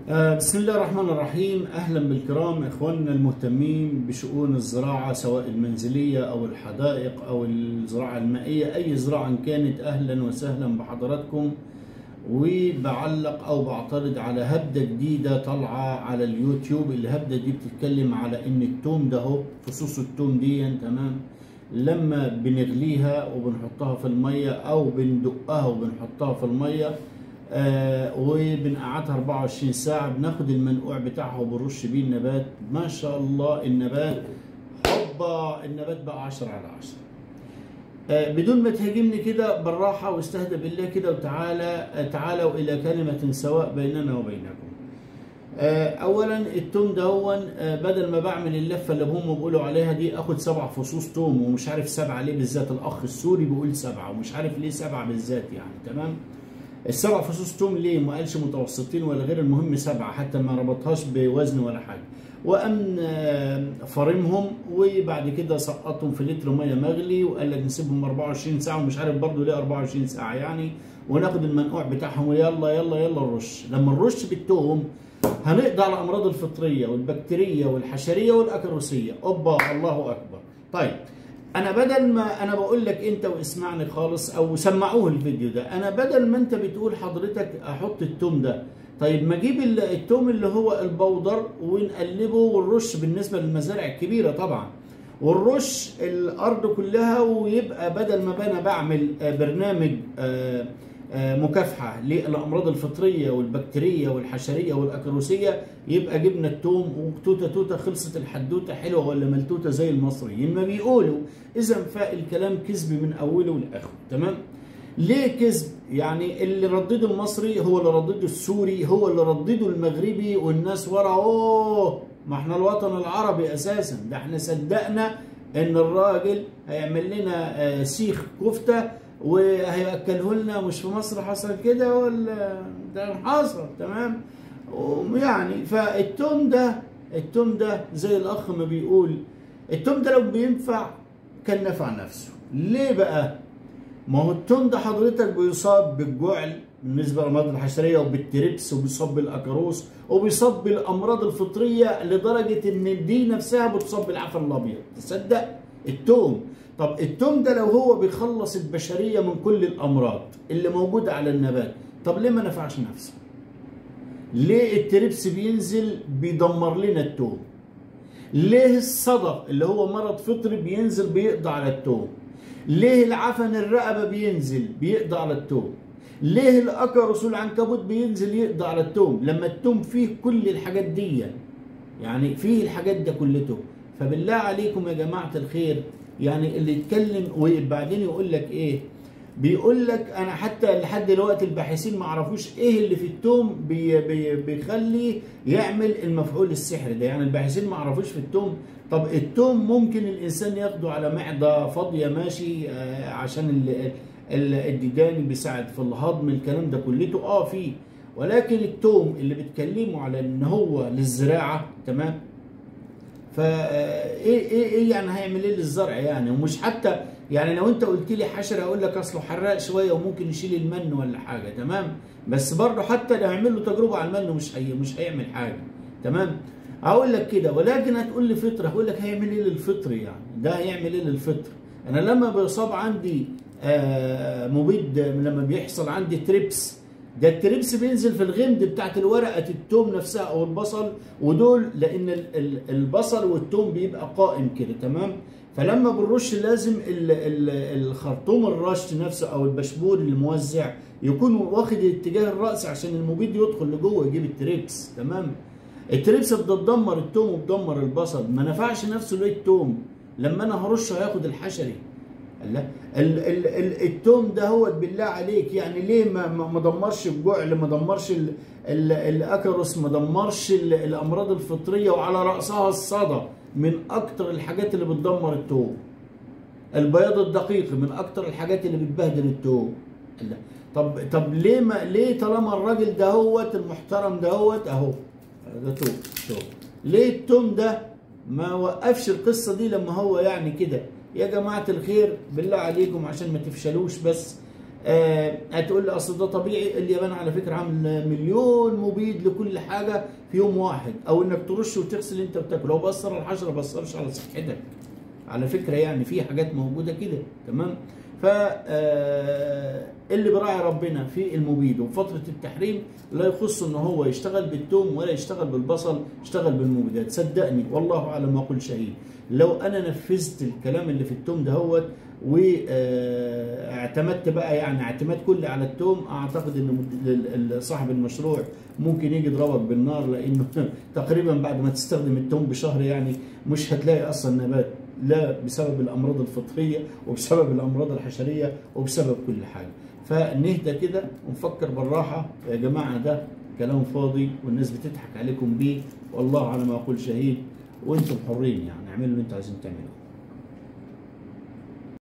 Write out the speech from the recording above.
آه، بسم الله الرحمن الرحيم اهلا بالكرام اخواننا المهتمين بشؤون الزراعه سواء المنزليه او الحدائق او الزراعه المائيه اي زراعه إن كانت اهلا وسهلا بحضراتكم وبعلق او بعترض على هبده جديده طالعه على اليوتيوب الهبده دي بتتكلم على ان التوم ده اهو فصوص التوم دي تمام لما بنغليها وبنحطها في الميه او بندقها وبنحطها في الميه آه وبنقعدها 24 ساعة بناخد المنقوع بتاعها وبنرش بيه النبات ما شاء الله النبات هوبا النبات بقى 10 على 10 آه بدون ما تهاجمني كده بالراحة واستهدى بالله كده وتعالى آه تعالوا إلى كلمة سواء بيننا وبينكم آه اولا التوم ده هو بدل ما بعمل اللفه اللي هم بيقولوا عليها دي اخد سبع فصوص توم ومش عارف سبعه ليه بالذات الاخ السوري بيقول سبعه ومش عارف ليه سبعه بالذات يعني تمام السبع فصوص توم ليه ما قالش متوسطين ولا غير المهم سبعه حتى ما ربطهاش بوزن ولا حاجه وقام فرمهم وبعد كده سقطهم في لتر ميه مغلي وقال لك نسيبهم 24 ساعه ومش عارف برضه ليه 24 ساعه يعني وناخد المنقوع بتاعهم ويلا يلا يلا نرش لما نرش بالتوم هنقضي على الامراض الفطريه والبكتيريه والحشريه والاكروسيه اوبا الله اكبر طيب انا بدل ما انا بقول لك انت واسمعني خالص او سمعوه الفيديو ده انا بدل ما انت بتقول حضرتك احط التوم ده طيب ما اجيب التوم اللي هو البودر ونقلبه ونرش بالنسبه للمزارع الكبيره طبعا ونرش الارض كلها ويبقى بدل ما انا بعمل برنامج مكافحه للامراض الفطريه والبكتيريه والحشريه والاكروسيه يبقى جبنا التوم وتوته توته خلصت الحدوته حلوه ولا ملتوته زي المصريين ما بيقولوا اذا فالكلام كذب من اوله لاخره تمام ليه كذب يعني اللي ردده المصري هو اللي ردده السوري هو اللي ردده المغربي والناس ورا اوه ما احنا الوطن العربي اساسا ده احنا صدقنا ان الراجل هيعمل لنا سيخ كفته وهياكله لنا مش في مصر حصل كده ولا ده حصل تمام يعني فالتوم ده التوم ده زي الاخ ما بيقول التوم ده لو بينفع كان نفع نفسه ليه بقى ما هو التوم ده حضرتك بيصاب بالجعل بالنسبه للامراض الحشريه وبالتريبس وبيصاب بالاكروس وبيصاب بالامراض الفطريه لدرجه ان دي نفسها بتصاب بالعفن الابيض تصدق التوم طب التوم ده لو هو بيخلص البشرية من كل الأمراض اللي موجودة على النبات طب ليه ما نفعش نفسه ليه التريبس بينزل بيدمر لنا التوم ليه الصدى اللي هو مرض فطري بينزل بيقضي على التوم ليه العفن الرقبة بينزل بيقضي على التوم ليه الأكرس والعنكبوت بينزل يقضي على التوم لما التوم فيه كل الحاجات دي يعني فيه الحاجات ده كلته فبالله عليكم يا جماعة الخير يعني اللي يتكلم وبعدين يقول لك ايه بيقول لك انا حتى لحد دلوقتي الباحثين ما عرفوش ايه اللي في التوم بي بي بيخلي يعمل المفعول السحري ده يعني الباحثين ما عرفوش في التوم طب التوم ممكن الانسان ياخده على معده فاضيه ماشي آه عشان الديدان بيساعد في الهضم الكلام ده كلته اه فيه ولكن التوم اللي بتكلموا على ان هو للزراعه تمام فا ايه ايه ايه يعني هيعمل ايه للزرع يعني ومش حتى يعني لو انت قلت لي حشره اقول لك اصله حراق شويه وممكن يشيل المن ولا حاجه تمام بس برضه حتى لو هيعمل له تجربه على المن مش هي مش هيعمل حاجه تمام اقول لك كده ولكن هتقول لي فطر هقول لك هيعمل ايه للفطر يعني ده هيعمل ايه للفطر انا لما بيصاب عندي آه مبيد لما بيحصل عندي تريبس ده التريبس بينزل في الغمد بتاعت الورقه التوم نفسها او البصل ودول لان البصل والتوم بيبقى قائم كده تمام فلما بنرش لازم الخرطوم الرش نفسه او البشبور الموزع يكون واخد الاتجاه الرأسي عشان المبيد يدخل لجوه يجيب التريبس تمام التريبس بتدمر التوم وبتدمر البصل ما نفعش نفسه ليه التوم لما انا هرشه هياخد الحشري لا ال ال ال التوم ده هو بالله عليك يعني ليه ما ما دمرش الجعل ما دمرش ال ال الاكروس ما دمرش الامراض الفطريه وعلى راسها الصدى من اكتر الحاجات اللي بتدمر التوم البياض الدقيق من اكتر الحاجات اللي بتبهدل التوم لا طب طب ليه ما ليه طالما الراجل دهوت المحترم دهوت اهو ده توم توم ليه التوم ده ما وقفش القصه دي لما هو يعني كده يا جماعة الخير بالله عليكم عشان ما تفشلوش بس آه هتقول لي اصل ده طبيعي اليابان على فكره عامل مليون مبيد لكل حاجه في يوم واحد او انك ترش وتغسل انت بتاكل لو بأثر على الحشره ما بأثرش على صحتك على فكره يعني في حاجات موجوده كده تمام ف آه، اللي براعي ربنا في المبيد وفتره التحريم لا يخص ان هو يشتغل بالثوم ولا يشتغل بالبصل يشتغل بالمبيدات صدقني والله اعلم ما اقول شهيد لو انا نفذت الكلام اللي في الثوم دهوت واعتمدت بقى يعني اعتماد كلي على التوم اعتقد ان مد- ال- ال- صاحب المشروع ممكن يجي يضربك بالنار لانه تقريبا بعد ما تستخدم التوم بشهر يعني مش هتلاقي اصلا نبات لا بسبب الامراض الفطريه وبسبب الامراض الحشريه وبسبب كل حاجه فنهدى كده ونفكر بالراحه يا جماعه ده كلام فاضي والناس بتضحك عليكم بيه والله على ما اقول شهيد وانتم حرين يعني اعملوا اللي انتم عايزين تعملوه